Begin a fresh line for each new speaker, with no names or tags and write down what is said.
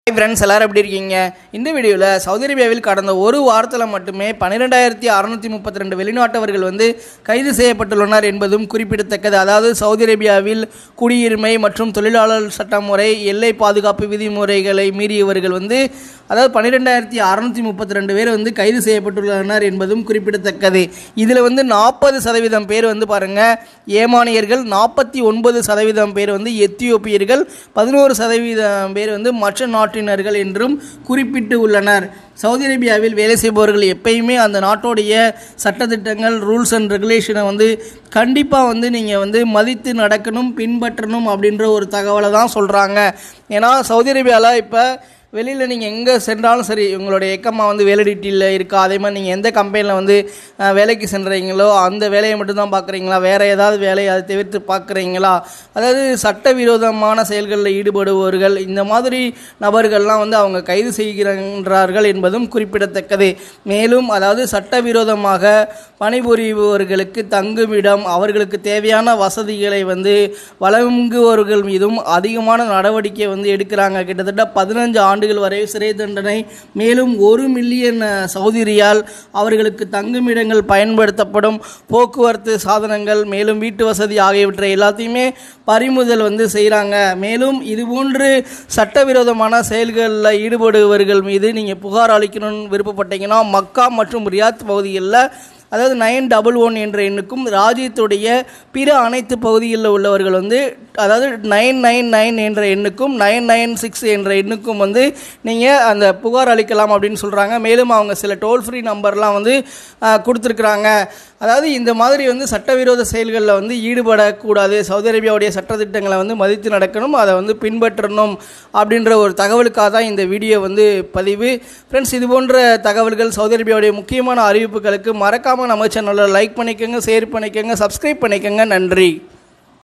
hi friends எல்லாரும் எப்படி இருக்கீங்க இந்த வீடியோவில் சவுதி அரேபியாவில் கடந்த ஒரு வாரத்தில் மட்டுமே பன்னிரெண்டாயிரத்தி அறுநூற்றி முப்பத்தி ரெண்டு வெளிநாட்டவர்கள் வந்து கைது செய்யப்பட்டுள்ளனர் என்பதும் குறிப்பிடத்தக்கது அதாவது சவுதி அரேபியாவில் குடியுரிமை மற்றும் தொழிலாளர் சட்டமுறை எல்லை பாதுகாப்பு விதிமுறைகளை மீறியவர்கள் வந்து அதாவது பன்னிரெண்டாயிரத்தி அறுநூற்றி முப்பத்தி ரெண்டு பேர் வந்து கைது செய்யப்பட்டுள்ளனர் என்பதும் குறிப்பிடத்தக்கது இதில் வந்து நாற்பது சதவீதம் பேர் வந்து பாருங்கள் ஏமானியர்கள் நாற்பத்தி ஒன்பது சதவீதம் பேர் வந்து எத்தியோப்பியர்கள் பதினோரு சதவீதம் பேர் வந்து மற்ற நாட்டினர்கள் என்றும் குறிப்பிட்டு உள்ளனர் சவுதி அரேபியாவில் வேலை செய்பவர்கள் எப்பயுமே அந்த நாட்டோடைய சட்டத்திட்டங்கள் ரூல்ஸ் அண்ட் ரெகுலேஷனை வந்து கண்டிப்பாக வந்து நீங்கள் வந்து மதித்து நடக்கணும் பின்பற்றணும் அப்படின்ற ஒரு தகவலை தான் சொல்கிறாங்க ஏன்னா சவுதி அரேபியாவில் இப்போ வெளியில் நீங்கள் எங்கே சென்றாலும் சரி உங்களுடைய எக்கம்மா வந்து வேலிடிட்டியில் இருக்கா அதே மாதிரி நீங்கள் எந்த கம்பெனியில் வந்து அஹ், வேலைக்கு சென்றீங்களோ அந்த வேலையை மட்டும்தான் பார்க்குறீங்களா வேறு ஏதாவது வேலையை அதை தவிர்த்து பார்க்குறீங்களா அதாவது சட்டவிரோதமான செயல்களில் ஈடுபடுபவர்கள் இந்த மாதிரி நபர்கள்லாம் வந்து அவங்க கைது செய்கின்றார்கள் என்பதும் குறிப்பிடத்தக்கது மேலும் அதாவது சட்டவிரோதமாக பணிபுரிபவர்களுக்கு தங்குமிடம் அவர்களுக்கு தேவையான வசதிகளை வந்து வழங்குபவர்கள் மீதும் அதிகமான நடவடிக்கை வந்து எடுக்கிறாங்க கிட்டத்தட்ட பதினஞ்சு ஆண்டுகள் வரை சிறை தண்டனை மேலும் ஒரு மில்லியன் அஹ், சவுதி ரியால் அவர்களுக்கு தங்குமிடங்கள் பயன்படுத்தப்படும் போக்குவரத்து சாதனங்கள் மேலும் வீட்டு வசதி ஆகியவற்றை எல்லாத்தையுமே பறிமுதல் வந்து செய்கிறாங்க மேலும் இதுபோன்று சட்டவிரோதமான செயல்களில் ஈடுபடுபவர்கள் மீது நீங்கள் புகார் அளிக்கணும்னு விருப்பப்பட்டீங்கன்னா மக்கா மற்றும் ரியாத் பகுதிகளில் அதாவது நைன் டபுள் ஒன் என்ற எண்ணுக்கும் ராஜ்யத்துடைய பிற அனைத்து பகுதிகளில் உள்ளவர்கள் வந்து அதாவது நைன் நைன் நைன் என்ற எண்ணுக்கும் நைன் நைன் சிக்ஸ் என்ற எண்ணுக்கும் வந்து நீங்கள் அந்த புகார் அளிக்கலாம் அப்படின்னு சொல்கிறாங்க மேலும் அவங்க சில டோல் ஃப்ரீ நம்பர்லாம் வந்து ஆஹ், கொடுத்துருக்குறாங்க அதாவது இந்த மாதிரி வந்து சட்டவிரோத செயல்களில் வந்து ஈடுபடக்கூடாது சவுதி அரேபியாவுடைய சட்டத்திட்டங்களை வந்து மதித்து நடக்கணும் அதை வந்து பின்பற்றணும் அப்படின்ற ஒரு தகவலுக்காக தான் இந்த வீடியோ வந்து பதிவு ஃப்ரெண்ட்ஸ் இது போன்ற தகவல்கள் சவுதி அரேபியாவுடைய முக்கியமான அறிவிப்புகளுக்கு மறக்காமல் நம்ம சேனலில் லைக் பண்ணிக்கோங்க ஷேர் பண்ணிக்கோங்க சப்ஸ்கிரைப் பண்ணிக்கோங்க நன்றி